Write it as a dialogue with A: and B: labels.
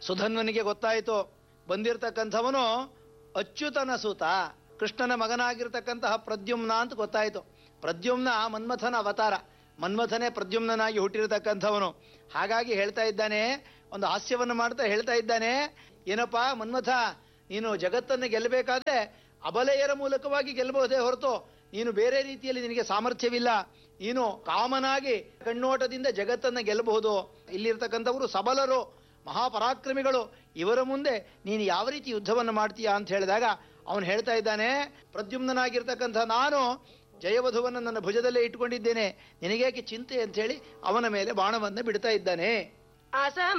A: ಸುಧನ್ವನಿಗೆ ಗೊತ್ತಾಯಿತು ಬಂದಿರತಕ್ಕಂಥವನು ಅಚ್ಯುತನ ಸೂತ ಕೃಷ್ಣನ ಮಗನಾಗಿರ್ತಕ್ಕಂತಹ ಪ್ರದ್ಯುಮ್ನ ಅಂತ ಗೊತ್ತಾಯಿತು ಪ್ರದ್ಯುಮ್ನ ಮನ್ಮಥನ ಅವತಾರ ಮನ್ಮಥನೇ ಪ್ರದ್ಯುಮ್ನಾಗಿ ಹುಟ್ಟಿರತಕ್ಕಂಥವನು ಹಾಗಾಗಿ ಹೇಳ್ತಾ ಇದ್ದಾನೆ ಒಂದು ಹಾಸ್ಯವನ್ನು ಮಾಡ್ತಾ ಹೇಳ್ತಾ ಇದ್ದಾನೆ ಏನಪ್ಪಾ ಮನ್ಮಥ ನೀನು ಜಗತ್ತನ್ನು ಗೆಲ್ಲಬೇಕಾದ್ರೆ ಅಬಲೆಯರ ಮೂಲಕವಾಗಿ ಗೆಲ್ಲಬಹುದೇ ಹೊರತು ನೀನು ಬೇರೆ ರೀತಿಯಲ್ಲಿ ನಿನಗೆ ಸಾಮರ್ಥ್ಯವಿಲ್ಲ ನೀನು ಕಾಮನಾಗಿ ಕಣ್ಣೋಟದಿಂದ ಜಗತ್ತನ್ನು ಗೆಲ್ಲಬಹುದು ಇಲ್ಲಿರ್ತಕ್ಕಂಥವರು ಸಬಲರು ಮಹಾಪರಾಕ್ರಮಿಗಳು ಇವರ ಮುಂದೆ ನೀನು ಯಾವ ರೀತಿ ಯುದ್ಧವನ್ನು ಮಾಡ್ತೀಯಾ ಅಂತ ಹೇಳಿದಾಗ ಅವನು ಹೇಳ್ತಾ ಇದ್ದಾನೆ ಪ್ರದ್ಯುಮ್ನಾಗಿರ್ತಕ್ಕಂಥ ನಾನು ಜಯವಧುವನ್ನು ನನ್ನ ಭುಜದಲ್ಲೇ ಇಟ್ಕೊಂಡಿದ್ದೇನೆ ನಿನಗೇಕೆ ಚಿಂತೆ ಅಂತ ಹೇಳಿ ಅವನ ಮೇಲೆ ಬಾಣವನ್ನು ಬಿಡ್ತಾ ಇದ್ದಾನೆ
B: ಅಸಮ